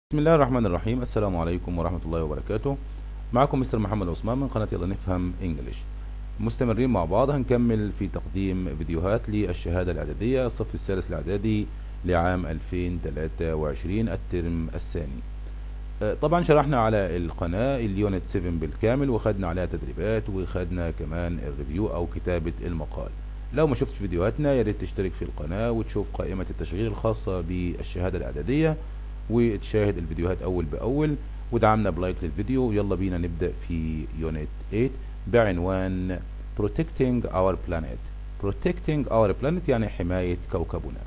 بسم الله الرحمن الرحيم السلام عليكم ورحمة الله وبركاته معكم مستر محمد عثمان من قناة يلا نفهم انجلش مستمرين مع بعض هنكمل في تقديم فيديوهات للشهادة الإعدادية الصف الثالث الإعدادي لعام 2023 الترم الثاني آه، طبعا شرحنا على القناة اليونت 7 بالكامل وخدنا عليها تدريبات وخدنا كمان الريفيو أو كتابة المقال لو ما شفتش فيديوهاتنا يا ريت تشترك في القناة وتشوف قائمة التشغيل الخاصة بالشهادة الإعدادية وتشاهد الفيديوهات اول باول ودعمنا بلايك للفيديو يلا بينا نبدا في يونت 8 بعنوان protecting our planet protecting our planet يعني حماية كوكبنا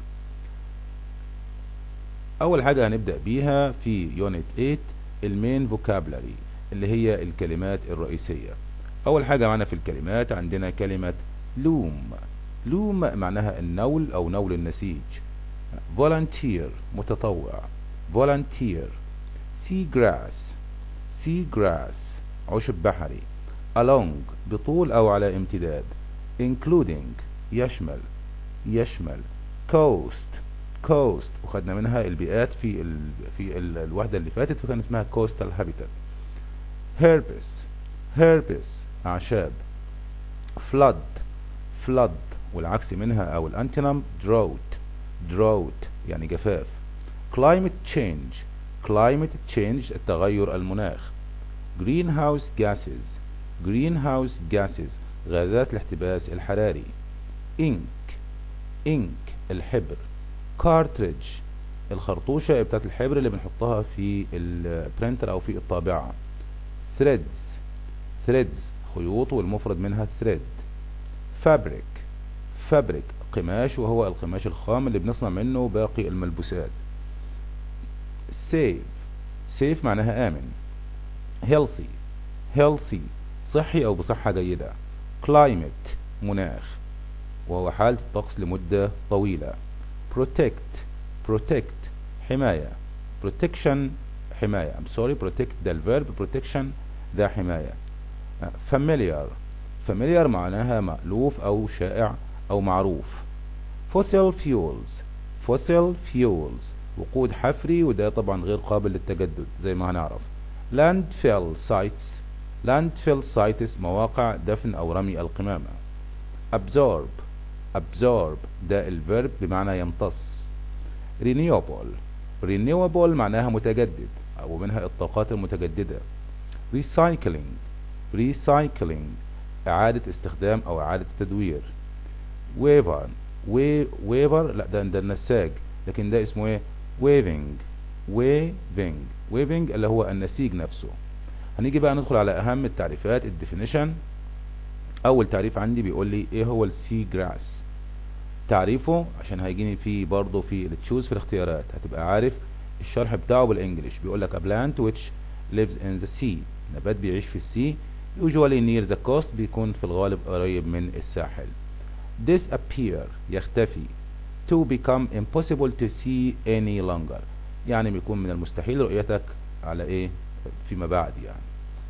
اول حاجة هنبدأ بيها في يونت 8 المين فوكابلري اللي هي الكلمات الرئيسية اول حاجة معنا في الكلمات عندنا كلمة لوم لوم معناها النول او نول النسيج volunteer متطوع volunteer sea grass sea grass عشب بحري along بطول أو على امتداد including يشمل يشمل coast coast وخدنا منها البيئات في ال في ال الوحدة اللي فاتت فكان اسمها coastal habitat herpes herpes أعشاب flood flood والعكس منها أو الأنتونم drought drought يعني جفاف climate change climate change التغير المناخ greenhouse gases greenhouse gases غازات الاحتباس الحراري ink ink الحبر cartridge الخرطوشة بتاعت الحبر اللي بنحطها في البرينتر او في الطابعة threads threads خيوط والمفرد منها thread fabric fabric قماش وهو القماش الخام اللي بنصنع منه باقي الملبوسات safe safe معناها آمن healthy healthy صحي أو بصحة جيدة climate مناخ وهو حالة الطقس لمدة طويلة protect protect حماية protection حماية I'm sorry protect ده الفيرب protection ده حماية familiar familiar معناها مألوف أو شائع أو معروف fossil fuels fossil fuels وقود حفري وده طبعا غير قابل للتجدد زي ما هنعرف landfill sites landfill sites مواقع دفن أو رمي القمامة absorb absorb ده الفيرب بمعنى يمتص renewable renewable معناها متجدد أو منها الطاقات المتجددة recycling recycling إعادة استخدام أو إعادة تدوير waiver waiver لا ده ده النساج لكن ده اسمه ايه waving waving waving اللي هو النسيج نفسه هنيجي بقى ندخل على اهم التعريفات الديفينيشن اول تعريف عندي بيقول لي ايه هو السي جراس تعريفه عشان هيجيني فيه برضه في التشوز في الاختيارات هتبقى عارف الشرح بتاعه بالانجلش بيقول لك a plant which lives in the sea نبات بيعيش في السي usually near the coast بيكون في الغالب قريب من الساحل disappear يختفي to become impossible to see any longer يعني بيكون من المستحيل رؤيتك على ايه فيما بعد يعني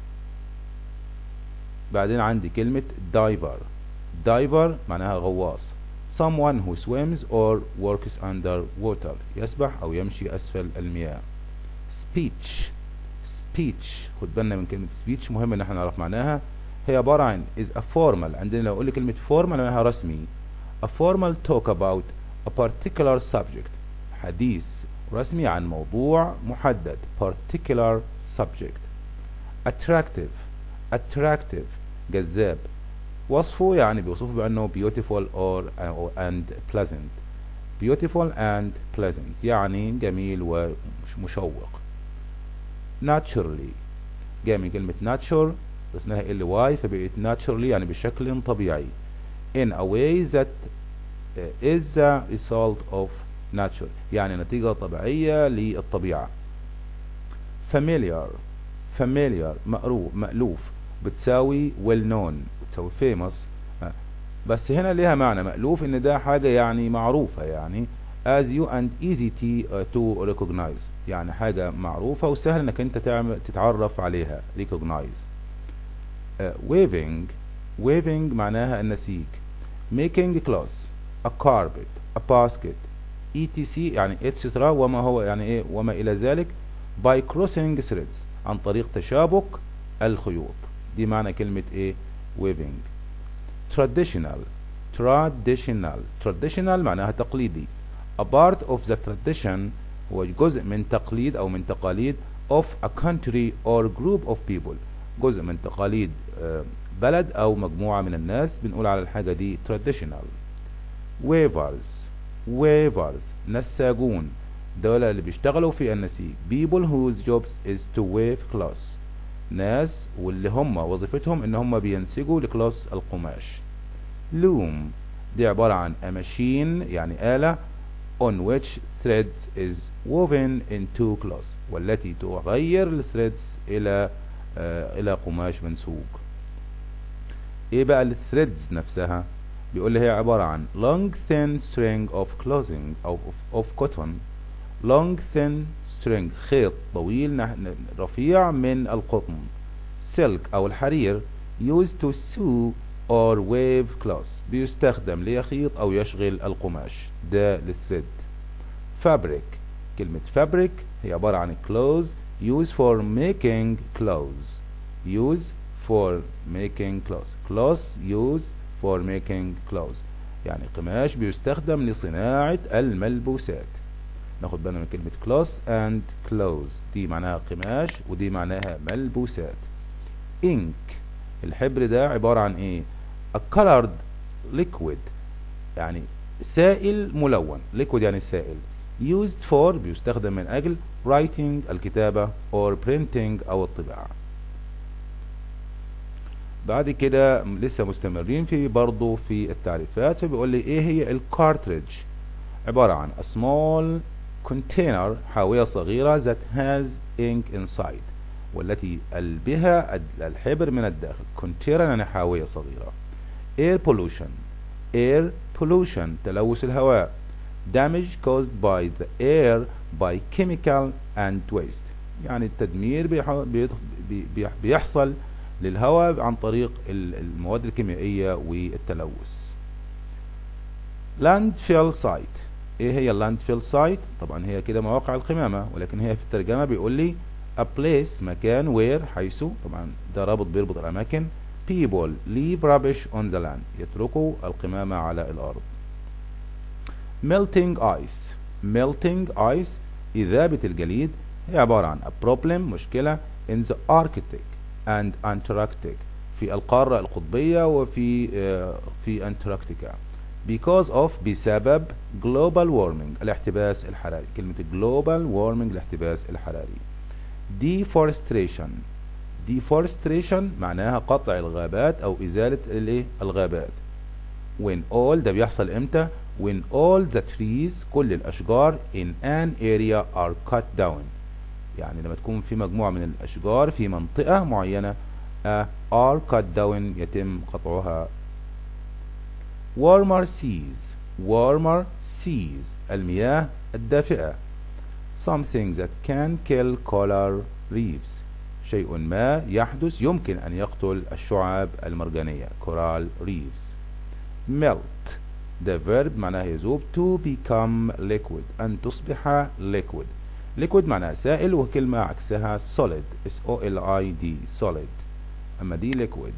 بعدين عندي كلمة diver diver معناها غواص someone who swims or works under water يسبح او يمشي اسفل المياه speech speech خد بالنا من كلمة speech مهم ان احنا نعرف معناها هي عبارة عن is a formal عندنا لو اقول لي كلمة formal معناها رسمي a formal talk about a particular subject حديث رسمي عن موضوع محدد particular subject attractive attractive جذاب وصفه يعني بيوصفه بأنه beautiful or and pleasant beautiful and pleasant يعني جميل ومشوق naturally جاي من كلمة nature ضفناها ال واي فبقت naturally يعني بشكل طبيعي in a way that is a result of nature يعني نتيجة طبيعية للطبيعة familiar familiar مأروف مألوف بتساوي well known بتساوي famous بس هنا ليها معنى مألوف ان ده حاجة يعني معروفة يعني as you and easy to recognize يعني حاجة معروفة وسهل انك انت تعمل تتعرف عليها recognize uh, waving waving معناها النسيج making clothes a carpet a basket etc يعني etc وما هو يعني ايه وما الى ذلك by crossing threads عن طريق تشابك الخيوط دي معنى كلمة ايه weaving traditional traditional traditional معناها تقليدي a part of the tradition هو جزء من تقليد أو من تقاليد of a country or group of people جزء من تقاليد بلد أو مجموعة من الناس بنقول على الحاجة دي traditional weavers weavers نساجون دول اللي بيشتغلوا في النسيج people whose jobs is to weave cloths ناس واللي هم وظيفتهم ان هم بينسجوا لكلوس القماش loom دي عبارة عن a machine يعني آلة on which threads is woven into cloth والتي تغير الثريدز إلى آه إلى قماش منسوج إيه بقى الثريدز نفسها بيقول لي هي عبارة عن long thin string of clothing أو of, of cotton long thin string خيط طويل رفيع من القطن silk أو الحرير used to sew or wave cloth بيستخدم ليخيط أو يشغل القماش ده للثريد fabric كلمة fabric هي عبارة عن clothes used for making clothes used for making clothes clothes used for making clothes يعني قماش بيستخدم لصناعة الملبوسات ناخد بالنا من كلمة cloth and clothes دي معناها قماش ودي معناها ملبوسات ink الحبر ده عبارة عن ايه a colored liquid يعني سائل ملون liquid يعني سائل used for بيستخدم من أجل writing الكتابة or printing أو الطباعة بعد كده لسه مستمرين في برضه في التعريفات فبيقول لي ايه هي الكارتريج عبارة عن a small container حاوية صغيرة that has ink inside والتي بها الحبر من الداخل container يعني حاوية صغيرة air pollution air pollution تلوث الهواء damage caused by the air by chemical and waste يعني التدمير بيحصل للهواء عن طريق المواد الكيميائية والتلوث landfill site ايه هي landfill site طبعا هي كده مواقع القمامة ولكن هي في الترجمة بيقول لي a place مكان where حيث طبعا ده رابط بيربط الأماكن people leave rubbish on the land يتركوا القمامة على الأرض melting ice melting ice إذابة الجليد هي عبارة عن a problem مشكلة in the Arctic and Antarctic في القارة القطبية وفي في أنتاركتيكا because of بسبب global warming الاحتباس الحراري كلمة global warming الاحتباس الحراري deforestation deforestation معناها قطع الغابات أو إزالة الايه الغابات when all ده بيحصل إمتى when all the trees كل الأشجار in an area are cut down يعني لما تكون في مجموعة من الأشجار في منطقة معينة uh, are cut down يتم قطعها warmer seas warmer seas المياه الدافئة something that can kill coral reefs شيء ما يحدث يمكن أن يقتل الشعاب المرجانية coral reefs melt the verb معناه يذوب to become liquid أن تصبح liquid liquid معناها سائل وكلمة عكسها solid s o l i d solid أما دي liquid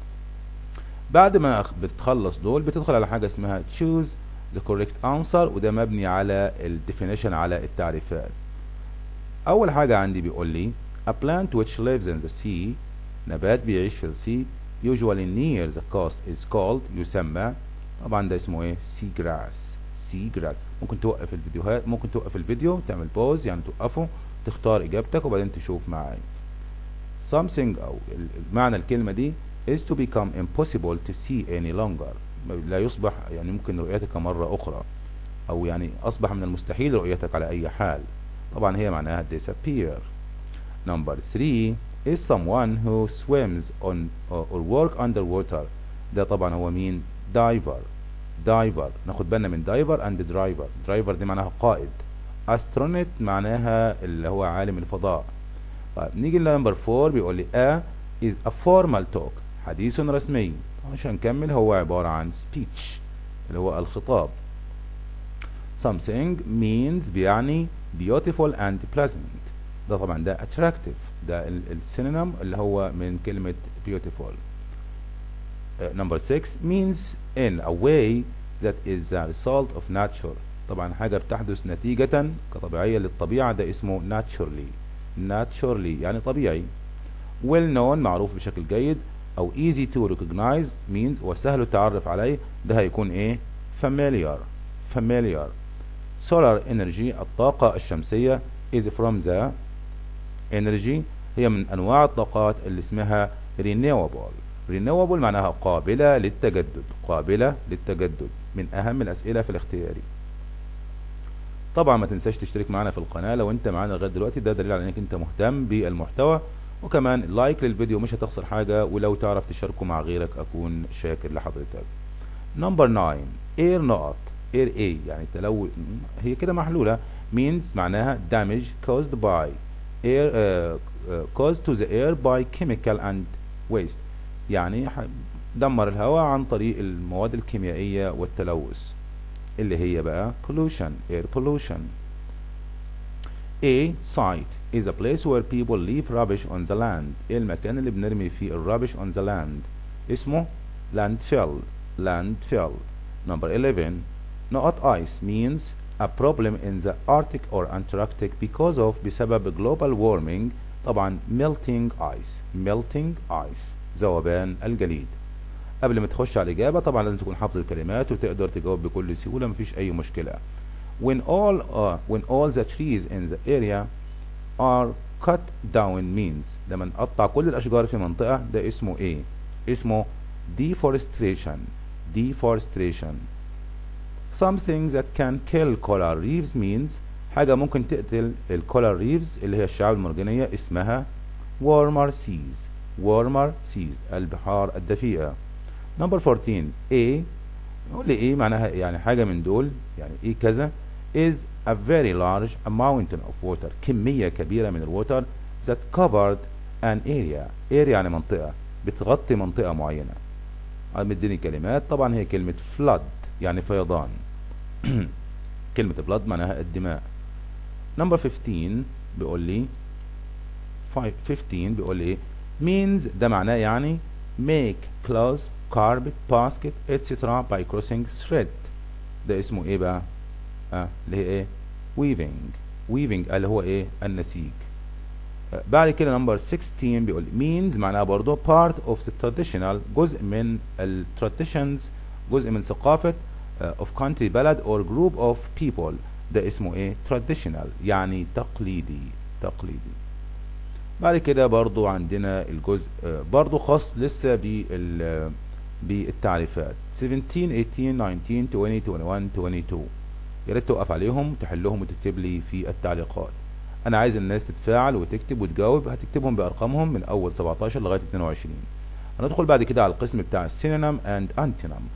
بعد ما بتخلص دول بتدخل على حاجة اسمها choose the correct answer وده مبني على ال definition على التعريفات أول حاجة عندي بيقول لي a plant which lives in the sea نبات بيعيش في السي usually near the coast is called يسمى طبعا ده اسمه ايه sea grass sea grass ممكن توقف الفيديوهات ممكن توقف الفيديو تعمل بوز يعني توقفه تختار اجابتك وبعدين تشوف معايا something او معنى الكلمة دي is to become impossible to see any longer لا يصبح يعني ممكن رؤيتك مرة أخرى أو يعني أصبح من المستحيل رؤيتك على أي حال طبعا هي معناها disappear number three is someone who swims on or work underwater ده طبعا هو مين diver diver ناخد بالنا من diver and driver driver دي معناها قائد astronaut معناها اللي هو عالم الفضاء طيب نيجي لنمبر 4 بيقول لي a is a formal talk حديث رسمي عشان نكمل هو عبارة عن speech اللي هو الخطاب something means بيعني beautiful and pleasant ده طبعا ده attractive ده السينونيم اللي هو من كلمة beautiful uh, number six means in a way that is the result of nature طبعا حاجة بتحدث نتيجة كطبيعية للطبيعة ده اسمه naturally naturally يعني طبيعي well known معروف بشكل جيد او easy to recognize means وسهل التعرف عليه ده هيكون ايه familiar familiar solar energy الطاقة الشمسية is from the energy هي من انواع الطاقات اللي اسمها renewable renewable معناها قابلة للتجدد قابلة للتجدد من اهم الاسئلة في الاختياري طبعا ما تنساش تشترك معنا في القناة لو انت معانا لغاية دلوقتي ده دليل على انك انت مهتم بالمحتوى وكمان لايك للفيديو مش هتخسر حاجة ولو تعرف تشاركه مع غيرك اكون شاكر لحضرتك نمبر 9 اير نقط اير اي يعني تلوث هي كده محلولة means معناها damage caused by air uh, uh, caused to the air by chemical and waste يعني دمر الهواء عن طريق المواد الكيميائية والتلوث اللي هي بقى pollution air pollution A site is a place where people leave rubbish on the land ايه المكان اللي بنرمي فيه الرابش on the land اسمه landfill landfill number 11 نقط ice means a problem in the Arctic or Antarctic because of بسبب global warming طبعا melting ice melting ice ذوبان الجليد قبل ما تخش على الإجابة طبعا لازم تكون حافظ الكلمات وتقدر تجاوب بكل سهولة مفيش أي مشكلة when all uh, when all the trees in the area are cut down means لما نقطع كل الأشجار في منطقة ده اسمه إيه؟ اسمه deforestation deforestation some things that can kill coral reefs means حاجة ممكن تقتل الكولار ريفز اللي هي الشعاب المرجانية اسمها warmer seas warmer seas البحار الدفيئة number 14 A نقول لي ايه معناها يعني حاجة من دول يعني ايه كذا is a very large amount of water كمية كبيرة من الووتر that covered an area area يعني منطقة بتغطي منطقة معينة مديني كلمات طبعا هي كلمة flood يعني فيضان كلمة blood معناها الدماء number 15 بيقول لي 15 بيقول لي means ده معناه يعني make clothes carpet basket etc by crossing thread ده اسمه ايه بقى آه اللي هي ايه weaving weaving اللي هو ايه النسيج آه بعد كده نمبر 16 بيقول means معناها برضه part of the traditional جزء من ال traditions جزء من ثقافة uh, of country بلد or group of people ده اسمه ايه traditional يعني تقليدي تقليدي بعد كده برضو عندنا الجزء برضو خاص لسه بال بالتعريفات 17 18 19 20 21 22 يا ريت توقف عليهم تحلهم وتكتب لي في التعليقات انا عايز الناس تتفاعل وتكتب وتجاوب هتكتبهم بارقامهم من اول 17 لغايه 22 هندخل بعد كده على القسم بتاع السينونيم اند انتونيم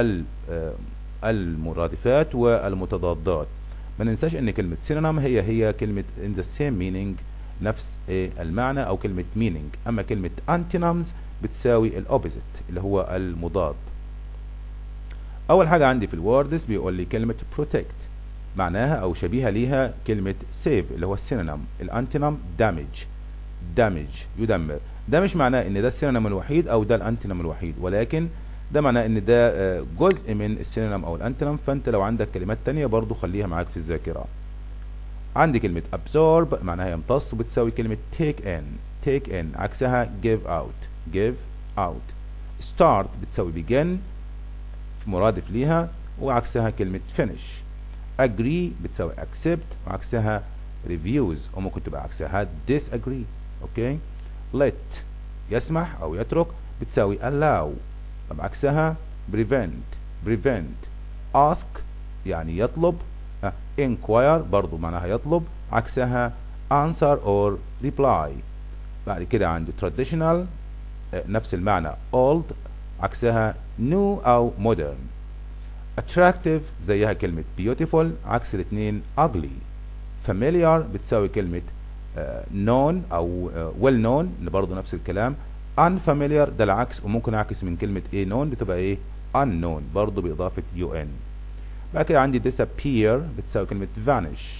المرادفات والمتضادات ما ننساش ان كلمه سينونيم هي هي كلمه in the same meaning نفس المعنى او كلمة meaning اما كلمة antonyms بتساوي الاوبوزيت اللي هو المضاد اول حاجة عندي في الوردز بيقول لي كلمة protect معناها او شبيهة ليها كلمة save اللي هو السينونيم الانتونيم damage damage يدمر ده مش معناه ان ده السينونيم الوحيد او ده الانتونيم الوحيد ولكن ده معناه ان ده جزء من السينونيم او الانتونيم فانت لو عندك كلمات تانية برضو خليها معاك في الذاكرة عندي كلمة absorb معناها يمتص وبتساوي كلمة take in take in عكسها give out give out start بتساوي begin مرادف ليها وعكسها كلمة finish agree بتساوي accept وعكسها refuse وممكن تبقى عكسها disagree اوكي let يسمح او يترك بتساوي allow طب عكسها prevent prevent ask يعني يطلب inquire برضو معناها يطلب عكسها answer or reply بعد كده عندي traditional نفس المعنى old عكسها new أو modern attractive زيها كلمة beautiful عكس الاثنين ugly familiar بتساوي كلمة known أو well known برضو نفس الكلام unfamiliar ده العكس وممكن أعكس من كلمة ايه known بتبقى ايه unknown برضو بإضافة un بعد كده عندي disappear بتساوي كلمة vanish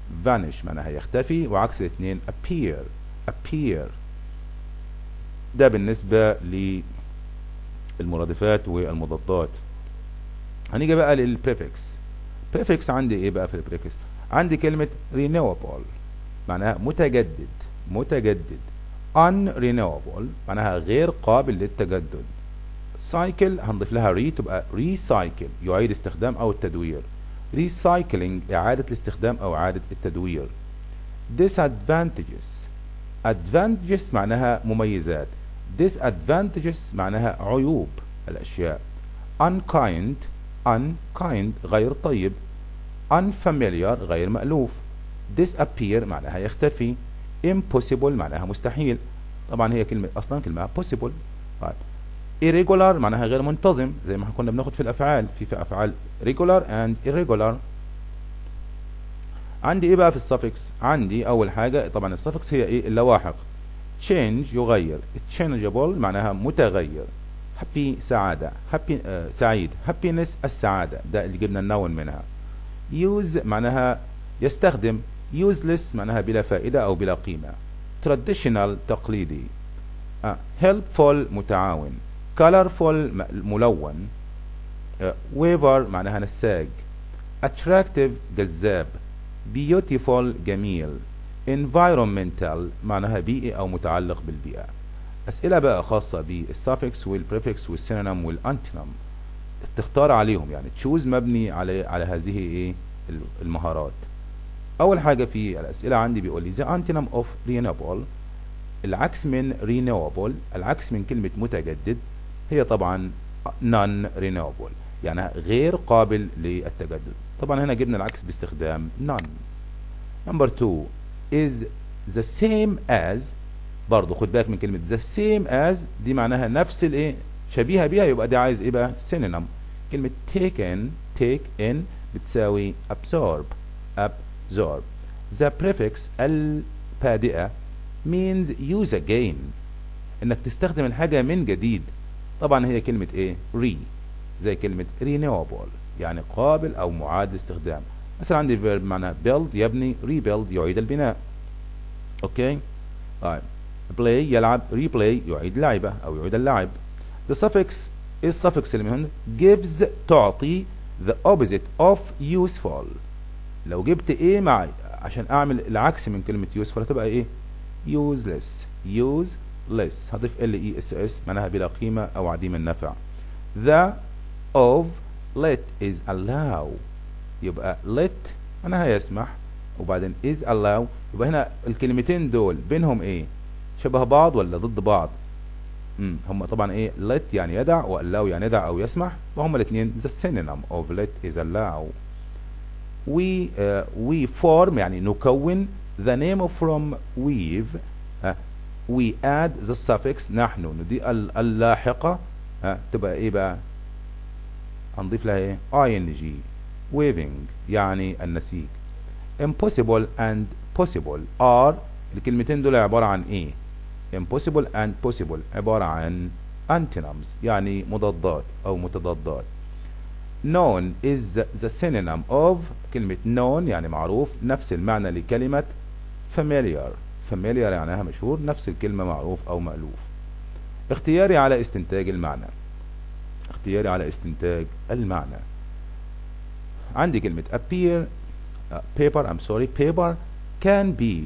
vanish معناها يختفي وعكس الاثنين appear appear ده بالنسبة للمرادفات والمضادات هنيجي بقى للبريفكس بريفكس عندي ايه بقى في البريفكس عندي كلمة renewable معناها متجدد متجدد unrenewable معناها غير قابل للتجدد cycle هنضيف لها re تبقى recycle يعيد استخدام او التدوير recycling اعادة الاستخدام او اعادة التدوير disadvantages advantages معناها مميزات disadvantages معناها عيوب الاشياء unkind unkind غير طيب unfamiliar غير مألوف disappear معناها يختفي impossible معناها مستحيل طبعا هي كلمة أصلا كلمة possible طيب irregular معناها غير منتظم زي ما كنا بناخد في الأفعال في في أفعال regular and irregular عندي ايه بقى في السفكس عندي اول حاجة طبعا السفكس هي ايه اللواحق change يغير changeable معناها متغير happy سعادة happy آه سعيد happiness السعادة ده اللي جبنا النون منها use معناها يستخدم useless معناها بلا فائدة أو بلا قيمة traditional تقليدي آه. helpful متعاون colorful ملون آه. waver معناها نساج attractive جذاب beautiful جميل environmental معناها بيئي أو متعلق بالبيئة أسئلة بقى خاصة بالسافكس والبريفكس والسينونيم والأنتونيم تختار عليهم يعني تشوز مبني على على هذه ايه المهارات اول حاجه في الاسئله عندي بيقول لي the antonym of renewable العكس من renewable العكس من كلمه متجدد هي طبعا non renewable يعني غير قابل للتجدد طبعا هنا جبنا العكس باستخدام none number two is the same as برضه خد بالك من كلمه the same as دي معناها نفس الايه شبيهه بيها يبقى دي عايز ايه بقى synonym كلمه take in take in بتساوي absorb absorb the prefix البادئة means use again انك تستخدم الحاجة من جديد طبعا هي كلمة ايه re زي كلمة renewable يعني قابل او معاد لاستخدام مثلا عندي verb معنى build يبني rebuild يعيد البناء اوكي طيب play يلعب replay يعيد لعبة او يعيد اللعب the suffix ايه السفكس اللي من هنا gives تعطي the opposite of useful لو جبت ايه مع عشان اعمل العكس من كلمة useful هتبقى ايه useless useless هضيف ال اي اس اس معناها بلا قيمة او عديم النفع the of let is allow يبقى let معناها يسمح وبعدين is allow يبقى هنا الكلمتين دول بينهم ايه شبه بعض ولا ضد بعض امم هم طبعا ايه let يعني يدع و allow يعني يدع او يسمح وهم الاثنين the synonym of let is allow we uh, we form يعني نكون the name from weave uh, we add the suffix نحن دي اللاحقة uh, تبقى ايه بقى هنضيف لها ايه ing weaving يعني النسيج impossible and possible are الكلمتين دول عبارة عن ايه impossible and possible عبارة عن antonyms يعني مضادات أو متضادات known is the synonym of كلمة known يعني معروف نفس المعنى لكلمة familiar familiar يعنيها مشهور نفس الكلمة معروف أو مألوف اختياري على استنتاج المعنى اختياري على استنتاج المعنى عندي كلمة appear uh, paper I'm sorry paper can be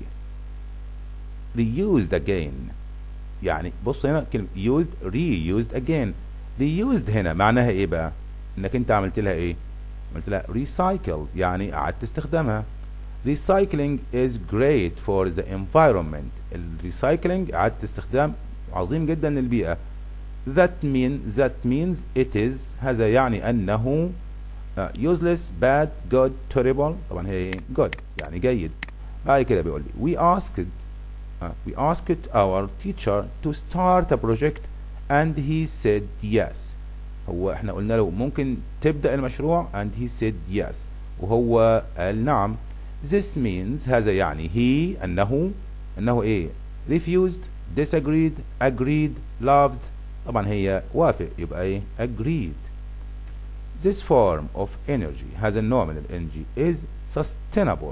reused again يعني بص هنا كلمة used reused again reused هنا معناها ايه بقى انك انت عملت لها ايه عملت لها recycled يعني قعدت استخدامها recycling is great for the environment الريسايكلينج قعدت استخدام عظيم جدا للبيئة that mean that means it is هذا يعني انه uh, useless bad good terrible طبعا هي good يعني جيد بعد كده بيقول لي we asked uh, we asked our teacher to start a project and he said yes هو احنا قلنا له ممكن تبدأ المشروع and he said yes وهو قال نعم this means هذا يعني he أنه أنه إيه refused disagreed agreed loved طبعا هي وافق يبقى إيه agreed this form of energy هذا النوع من الانرجي is sustainable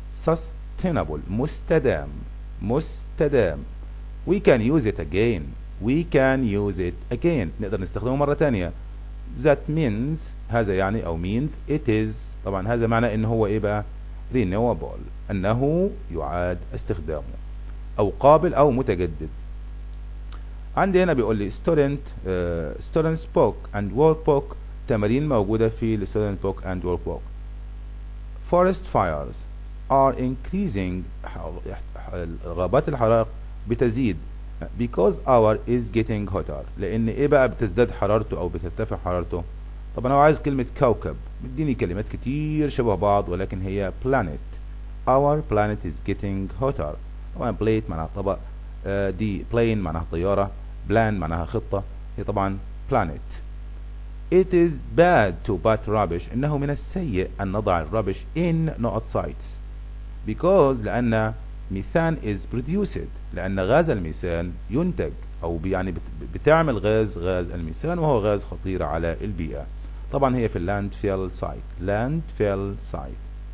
sustainable مستدام مستدام we can use it again we can use it again نقدر نستخدمه مرة تانية that means هذا يعني أو means it is طبعا هذا معنى إن هو إيه بقى renewable أنه يعاد استخدامه أو قابل أو متجدد عندي هنا بيقول لي student uh, students book and workbook تمارين موجودة في ال student book and workbook forest fires are increasing غابات الحرائق بتزيد because our is getting hotter لأن إيه بقى بتزداد حرارته أو بترتفع حرارته طبعا هو عايز كلمة كوكب مديني كلمات كتير شبه بعض ولكن هي planet our planet is getting hotter طبعا plate معناها طبق آه دي plane معناها طيارة plan معناها خطة هي طبعا planet it is bad to put rubbish إنه من السيء أن نضع الربش in not sites because لأن ميثان is produced لأن غاز الميثان ينتج أو يعني بتعمل غاز غاز الميثان وهو غاز خطير على البيئة طبعا هي في اللاند فيل سايت لاند فيل سايت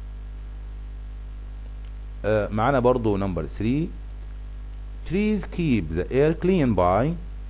معانا برضو نمبر 3 trees keep the air clean by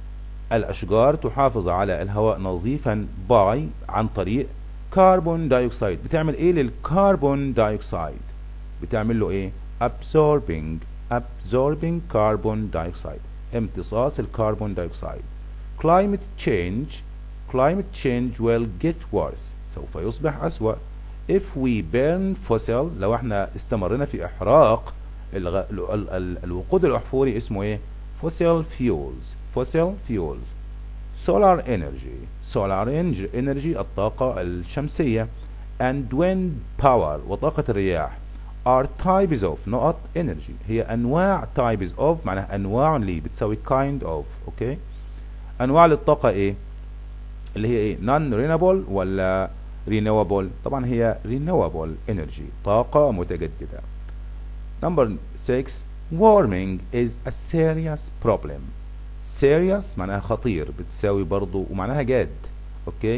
الأشجار تحافظ على الهواء نظيفا by عن طريق كربون دايوكسيد بتعمل ايه للكربون دايوكسيد بتعمل له ايه absorbing absorbing carbon dioxide امتصاص الكربون دايوكسيد climate change climate change will get worse سوف يصبح أسوأ if we burn fossil لو احنا استمرنا في إحراق الغ... ال... ال... ال... الوقود الأحفوري اسمه ايه fossil fuels fossil fuels solar energy solar energy الطاقة الشمسية and wind power وطاقة الرياح are types of نقط energy هي أنواع types of معناها أنواع لي بتساوي kind of أوكي أنواع للطاقة إيه اللي هي إيه non renewable ولا renewable طبعا هي renewable energy طاقة متجددة number 6 warming is a serious problem serious معناها خطير بتساوي برضو ومعناها جاد اوكي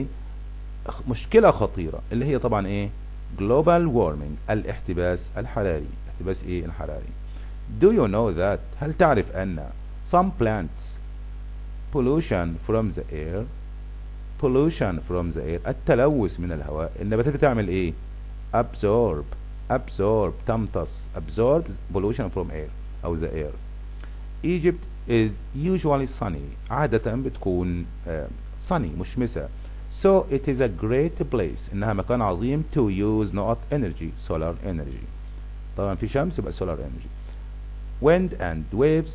مشكلة خطيرة اللي هي طبعا ايه global warming الاحتباس الحراري الاحتباس ايه الحراري do you know that هل تعرف ان some plants pollution from the air pollution from the air التلوث من الهواء النباتات بتعمل ايه absorb absorb تمتص absorb pollution from air او the air Egypt is usually sunny عادة بتكون uh, sunny مشمسة so it is a great place انها مكان عظيم to use نقط energy solar energy طبعا في شمس يبقى solar energy wind and waves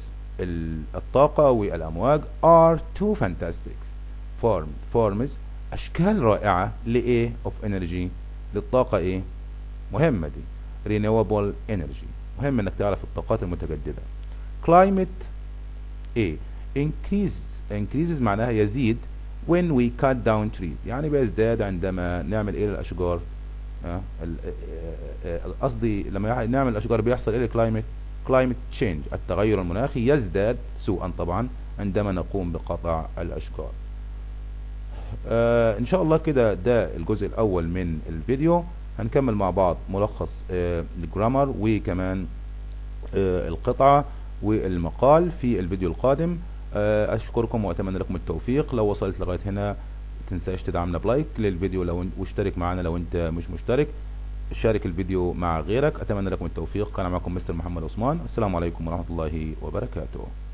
الطاقة والأمواج are two fantastic form forms أشكال رائعة لإيه of energy للطاقة إيه مهمة دي renewable energy مهم إنك تعرف الطاقات المتجددة climate إيه increases increases معناها يزيد when we cut down trees يعني بيزداد عندما نعمل إيه للأشجار قصدي لما نعمل الأشجار بيحصل إيه الكلايمت climate change التغير المناخي يزداد سوءا طبعا عندما نقوم بقطع الأشجار آه ان شاء الله كده ده الجزء الاول من الفيديو هنكمل مع بعض ملخص آه الجرامر وكمان آه القطعة والمقال في الفيديو القادم آه اشكركم واتمنى لكم التوفيق لو وصلت لغاية هنا تنساش تدعمنا بلايك للفيديو لو واشترك معنا لو انت مش مشترك شارك الفيديو مع غيرك اتمنى لكم التوفيق كان معكم مستر محمد عثمان السلام عليكم ورحمة الله وبركاته